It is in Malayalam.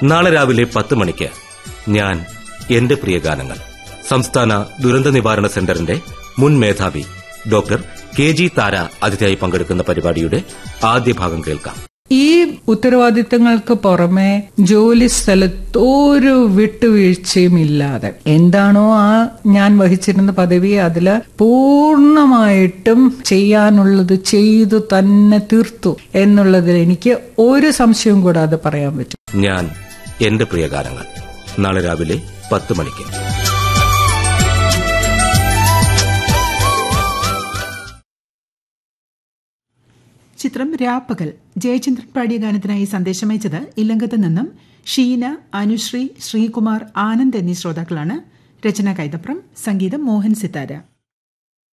നാളെ രാവിലെ പത്ത് മണിക്ക് ഞാൻ എന്റെ പ്രിയ ഗാനങ്ങൾ സംസ്ഥാന ദുരന്ത നിവാരണ സെന്ററിന്റെ മുൻ മേധാവി ഡോക്ടർ കെ ജി താര അതിഥിയായി പങ്കെടുക്കുന്ന പരിപാടിയുടെ ആദ്യ ഭാഗം കേൾക്കാം ഈ ഉത്തരവാദിത്തങ്ങൾക്ക് പുറമെ ജോലി സ്ഥലത്ത് ഒരു വിട്ടുവീഴ്ചയും ഇല്ലാതെ എന്താണോ ആ ഞാൻ വഹിച്ചിരുന്ന പദവി അതില് പൂർണ്ണമായിട്ടും ചെയ്യാനുള്ളത് ചെയ്തു തന്നെ തീർത്തു എന്നുള്ളതിൽ എനിക്ക് ഒരു സംശയവും കൂടാതെ പറയാൻ പറ്റും ഞാൻ എന്റെ പ്രിയ ഗാനങ്ങൾ നാളെ രാവിലെ പത്ത് മണിക്ക് ചിത്രം രാപ്പകൽ ജയചന്ദ്രൻ പാടിയ ഗാനത്തിനായി സന്ദേശമയച്ചത് ഇല്ലങ്കത്ത് നിന്നും ഷീന അനുശ്രീ ശ്രീകുമാർ ആനന്ദ് എന്നീ ശ്രോതാക്കളാണ് രചന കൈതപ്രം സംഗീതം മോഹൻ സിത്താര